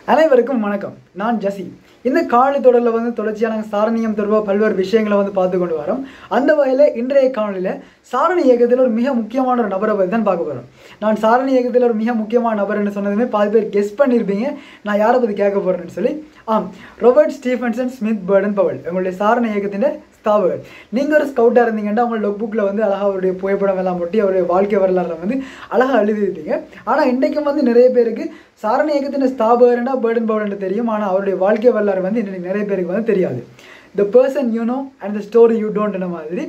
அனைவருக்கும் வணக்கம் நான் ஜசி இந்த காணொலி தொடரில் வந்து தொடர்ச்சியாக நாங்கள் சாரணியம் தொடர்பாக பல்வேறு விஷயங்களை வந்து பார்த்து கொண்டு வரோம் அந்த வகையில் இன்றைய காணொலியில் சாரணி இயக்கத்தில் ஒரு மிக முக்கியமான ஒரு நபரை பற்றி தான் பார்க்க போகிறோம் நான் சாரணி இயக்கத்தில் ஒரு மிக முக்கியமான நபர்னு சொன்னதுமே பாதி பேர் கெஸ் பண்ணியிருப்பீங்க நான் யாரை பற்றி கேட்க போகிறேன்னு சொல்லி ஆம் Robert Stephenson Smyth Baden Powell எங்களுடைய சாரணி இயக்கத்தின் ஸ்தாபகர் நீங்கள் ஒரு ஸ்கவுட்டாக இருந்தீங்கன்னா உங்கள் லொக் புக்கில் வந்து அழகாக அவருடைய புகைப்படம் எல்லாம் ஒட்டி அவருடைய வாழ்க்கை வரலாறு வந்து அழகாக எழுதியிருப்பீங்க ஆனால் இன்றைக்கும் வந்து நிறைய பேருக்கு சாரணி இயக்கத்தின் ஸ்தாபகர்னா பேர்டன் பவல் தெரியும் ஆனால் அவருடைய வாழ்க்கை வரலாறு வந்து இன்றைக்கு நிறைய பேருக்கு வந்து தெரியாது the person you know and the story you டோன்ட்ன மாதிரி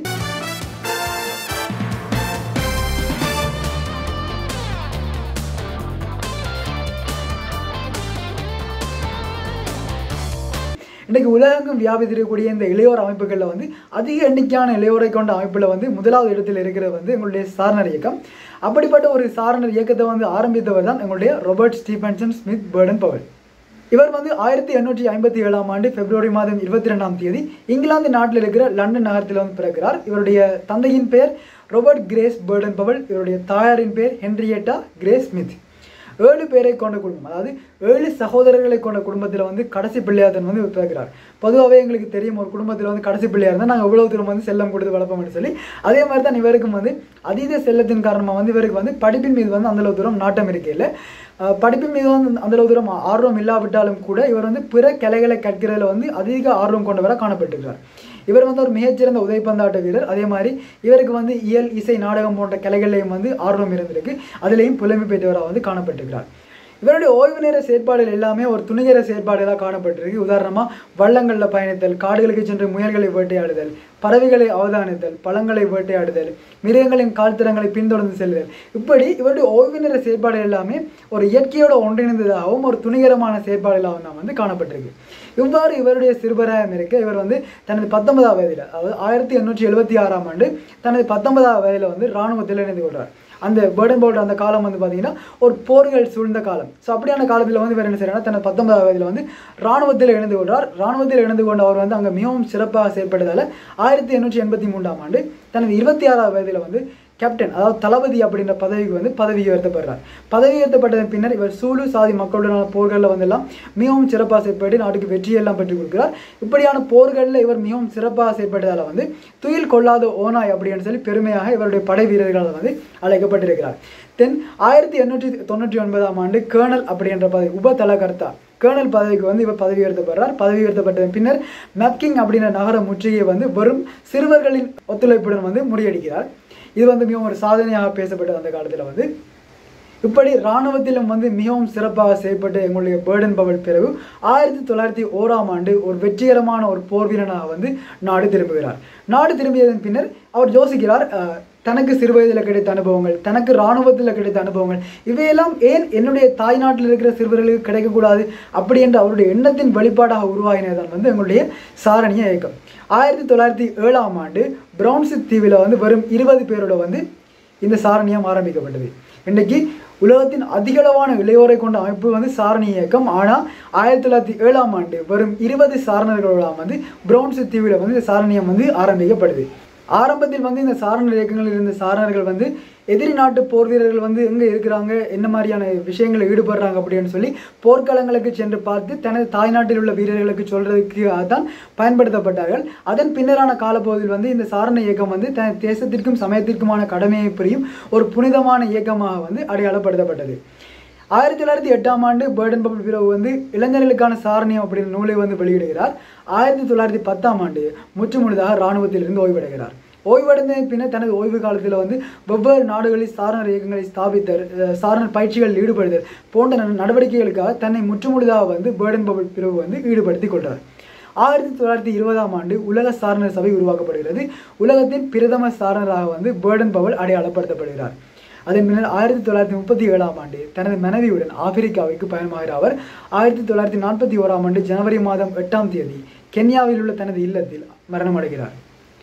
இன்றைக்கு உலகெங்கும் வியாபித்திருக்கக்கூடிய இந்த இளையோர் அமைப்புகளில் வந்து அதிக எண்ணிக்கையான இளையோரை கொண்ட அமைப்பில் வந்து முதலாவது இடத்தில் இருக்கிறது வந்து எங்களுடைய சாரணர் இயக்கம் அப்படிப்பட்ட ஒரு சாரணர் இயக்கத்தை வந்து ஆரம்பித்தவர் தான் எங்களுடைய Robert Stephenson Smyth Baden Powell இவர் வந்து ஆயிரத்தி எண்ணூற்றி ஐம்பத்தி ஏழாம் ஆண்டு பிப்ரவரி மாதம் இருபத்தி ரெண்டாம் தேதி இங்கிலாந்து நாட்டில் இருக்கிற லண்டன் நகரத்தில் வந்து பிறக்கிறார் இவருடைய தந்தையின் பெயர் ரொபர்ட் கிரேஸ் பேர்டன் பவல் இவருடைய தாயாரின் பெயர் ஹென்ரியட்டா கிரேஸ் ஸ்மித் ஏழு பேரை கொண்ட குடும்பம் அதாவது ஏழு சகோதரர்களை கொண்ட குடும்பத்தில் வந்து கடைசி பிள்ளையாதன் வந்து பிறக்கிறார் பொதுவாகவே எங்களுக்கு தெரியும் ஒரு குடும்பத்தில் வந்து கடைசி பிள்ளையாக இருந்தால் நாங்கள் எவ்வளோ தூரம் வந்து செல்லம் கொடுத்து வளர்ப்போம்னு சொல்லி அதே மாதிரி தான் இவருக்கும் வந்து அதீத செல்லத்தின் காரணமாக வந்து இவருக்கு வந்து படிப்பின் மீது வந்து அந்தளவு தூரம் நாட்டம் இருக்கையில் படிப்பின் மீது வந்து அந்தளவு தூரம் ஆர்வம் இல்லாவிட்டாலும் கூட இவர் வந்து பிற கலைகளை கற்கிறதுல வந்து அதிக ஆர்வம் கொண்டவராக காணப்பட்டிருக்கிறார் இவர் வந்து ஒரு மிகச்சிறந்த உதைப்பந்தாட்ட வீரர் அதே மாதிரி இவருக்கு வந்து இயல் இசை நாடகம் போன்ற கலைகளையும் வந்து ஆர்வம் இருந்திருக்கு அதிலையும் புலமை பெற்றவராக வந்து காணப்பட்டிருக்கிறார் இவருடைய ஓய்வு நேர செயற்பாடுகள் எல்லாமே ஒரு துணிகர செயற்பாடுகளாக காணப்பட்டிருக்கு உதாரணமாக வள்ளங்களில் பயணித்தல் காடுகளுக்கு சென்று முயல்களை வேட்டையாடுதல் பறவைகளை அவதானித்தல் பழங்களை வேட்டையாடுதல் மிருகங்களின் கால்திறங்களை பின்தொடர்ந்து செல்லுதல் இப்படி இவருடைய ஓய்வு நேர செயற்பாடு எல்லாமே ஒரு இயற்கையோட ஒன்றிணைந்ததாகவும் ஒரு துணிகரமான செயற்பாடுகளாகவும் தான் வந்து காணப்பட்டிருக்கு இவ்வாறு இவருடைய சிறுபராயம் இருக்க இவர் வந்து தனது பத்தொன்பதாம் வயதில் அதாவது ஆயிரத்தி எண்ணூற்றி எழுபத்தி ஆறாம் ஆண்டு தனது பத்தொன்பதாம் வயதில் வந்து இராணுவத்தில் இணைந்து கொள்கிறார் அந்த பேர்டன் பவுல்ட் அந்த காலம் வந்து பார்த்தீங்கன்னா ஒரு போர்கள் சூழ்ந்த காலம் ஸோ அப்படியான காலத்தில் வந்து வேறு என்ன செய்யறாங்கன்னா தனது பத்தொன்பதாவது வயதில் வந்து ராணுவத்தில் இணைந்து கொண்டார் ராணுவத்தில் இணைந்து கொண்ட அவர் வந்து அங்கே மிகவும் சிறப்பாக செயல்பட்டதால் ஆயிரத்தி எண்ணூற்றி எண்பத்தி மூன்றாம் ஆண்டு தனது இருபத்தி ஆறாவது வயதில் வந்து கேப்டன் அதாவது தளபதி அப்படின்ற பதவிக்கு வந்து பதவி உயர்த்தப்படுறார் பதவி உயர்த்தப்பட்டதன் பின்னர் இவர் சூலு சாதி மக்களுடனான போர்களில் வந்தெல்லாம் மிகவும் சிறப்பாக செயற்பட்டு நாட்டுக்கு வெற்றியெல்லாம் பெற்றுக் கொடுக்கிறார் இப்படியான போர்களில் இவர் மிகவும் சிறப்பாக செயற்பட்டதால் வந்து துயில் கொள்ளாத ஓனாய் அப்படின்னு சொல்லி பெருமையாக இவருடைய படை வீரர்களால் வந்து அழைக்கப்பட்டிருக்கிறார் தென் ஆயிரத்தி எண்ணூற்றி தொண்ணூற்றி ஒன்பதாம் ஆண்டு கேர்னல் அப்படின்ற பதவி உப தலகர்த்தா கேர்னல் பதவிக்கு வந்து இவர் பதவி உயர்த்தப்படுறார் பதவி உயர்த்தப்பட்டதன் பின்னர் மெப்கிங் அப்படின்ற நகர முற்றுகையை வந்து வெறும் சிறுவர்களின் ஒத்துழைப்புடன் வந்து முறியடிக்கிறார் இது வந்து மிகவும் ஒரு சாதனையாக பேசப்பட்டது அந்த காலத்தில் வந்து இப்படி இராணுவத்திலும் வந்து மிகவும் சிறப்பாக செய்யப்பட்ட எங்களுடைய பேர்டன் பவல் பிறகு ஆயிரத்தி தொள்ளாயிரத்தி ஓராம் ஆண்டு ஒரு வெற்றிகரமான ஒரு போர் வீரனாக வந்து நாடு திரும்புகிறார் நாடு திரும்பியதன் பின்னர் அவர் யோசிக்கிறார் தனக்கு சிறு வயதில் கிடைத்த அனுபவங்கள் தனக்கு இராணுவத்தில் கிடைத்த அனுபவங்கள் இவையெல்லாம் ஏன் என்னுடைய தாய் நாட்டில் இருக்கிற சிறுவர்களுக்கு கிடைக்கக்கூடாது அப்படி என்ற அவருடைய எண்ணத்தின் வெளிப்பாடாக உருவாகினதான் வந்து எங்களுடைய சாரணிய இயக்கம் ஆயிரத்தி தொள்ளாயிரத்தி ஏழாம் ஆண்டு பிரவுன்சித் தீவில் வந்து வெறும் இருபது பேரோட வந்து இந்த சாரணியம் ஆரம்பிக்கப்பட்டது இன்றைக்கு உலகத்தின் அதிகளவான இளையோரை கொண்ட அமைப்பு வந்து சாரணி இயக்கம் ஆனால் ஆயிரத்தி தொள்ளாயிரத்தி ஏழாம் ஆண்டு வெறும் இருபது சாரணர்களோட வந்து பிரவுன்சித் தீவில் வந்து இந்த சாரணியம் வந்து ஆரம்பிக்கப்படுது ஆரம்பத்தில் வந்து இந்த சாரணர் இயக்கங்களில் இருந்த சாரணர்கள் வந்து எதிரி நாட்டு போர் வீரர்கள் வந்து எங்கே இருக்கிறாங்க என்ன மாதிரியான விஷயங்களில் ஈடுபடுறாங்க அப்படின்னு சொல்லி போர்க்களங்களுக்கு சென்று பார்த்து தனது தாய்நாட்டில் உள்ள வீரர்களுக்கு சொல்றதுக்கு தான் பயன்படுத்தப்பட்டார்கள் அதன் பின்னரான காலப்பகுதியில் வந்து இந்த சாரண இயக்கம் வந்து தன் தேசத்திற்கும் சமயத்திற்குமான கடமையை புரியும் ஒரு புனிதமான இயக்கமாக வந்து அடையாளப்படுத்தப்பட்டது ஆயிரத்தி தொள்ளாயிரத்தி எட்டாம் ஆண்டு பேர்டன் பபிள் பிறகு வந்து இளைஞர்களுக்கான சாரணியம் அப்படின்ற நூலை வந்து வெளியிடுகிறார் ஆயிரத்தி தொள்ளாயிரத்தி பத்தாம் ஆண்டு முற்றுமுழுதாக இராணுவத்திலிருந்து ஓய்வடைகிறார் ஓய்வடைந்த பின்னர் தனது ஓய்வு காலத்தில் வந்து வெவ்வேறு நாடுகளில் சாரணர் இயக்கங்களை ஸ்தாபித்தல் சாரணர் பயிற்சிகளில் ஈடுபடுதல் போன்ற நடவடிக்கைகளுக்காக தன்னை முற்றுமுழுதாக வந்து பேர்டன் பபிள் பிரிவு வந்து ஈடுபடுத்தி கொண்டார் ஆயிரத்தி தொள்ளாயிரத்தி இருபதாம் ஆண்டு உலக சாரணர் சபை உருவாக்கப்படுகிறது உலகத்தின் பிரதம சாரணராக வந்து பேர்டன் பவல் அடையாளப்படுத்தப்படுகிறார் அதன் பின்னர் ஆயிரத்தி தொள்ளாயிரத்தி முப்பத்தி ஏழாம் ஆண்டு தனது மனைவியுடன் ஆப்பிரிக்காவிற்கு பயணமாகிற அவர் ஆயிரத்தி தொள்ளாயிரத்தி நாற்பத்தி ஓராம் ஆண்டு ஜனவரி மாதம் எட்டாம் தேதி கென்யாவில் உள்ள தனது இல்லத்தில் மரணமடைகிறார்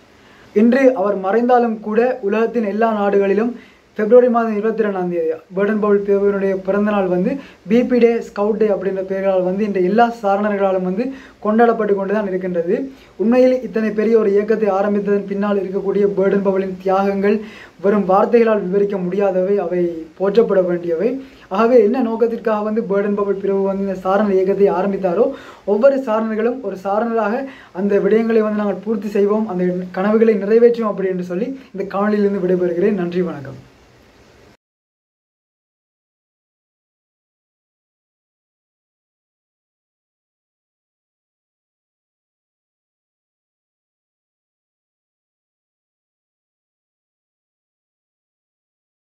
இன்று அவர் மறைந்தாலும் கூட உலகத்தின் எல்லா நாடுகளிலும் பிப்ரவரி மாதம் இருபத்தி ரெண்டாம் தேதி பேர்டன் பவுல் தேவனுடைய பிறந்த நாள் வந்து பிபி டே ஸ்கவுட் டே அப்படின்ற பெயர்களால் வந்து இந்த எல்லா சாரணர்களாலும் வந்து கொண்டாடப்பட்டு கொண்டு தான் இருக்கின்றது உண்மையில் இத்தனை பெரிய ஒரு இயக்கத்தை ஆரம்பித்ததன் பின்னால் இருக்கக்கூடிய பேர்டன் பவலின் தியாகங்கள் வெறும் வார்த்தைகளால் விவரிக்க முடியாதவை அவை போற்றப்பட வேண்டியவை ஆகவே என்ன நோக்கத்திற்காக வந்து பேர்டன் பபுள் பிரிவு வந்து இந்த சாரணர் இயக்கத்தை ஆரம்பித்தாரோ ஒவ்வொரு சாரணர்களும் ஒரு சாரணராக அந்த விடயங்களை வந்து நாங்கள் பூர்த்தி செய்வோம் அந்த கனவுகளை நிறைவேற்றுவோம் அப்படி என்று சொல்லி இந்த காணொலியிலிருந்து விடைபெறுகிறேன் நன்றி வணக்கம்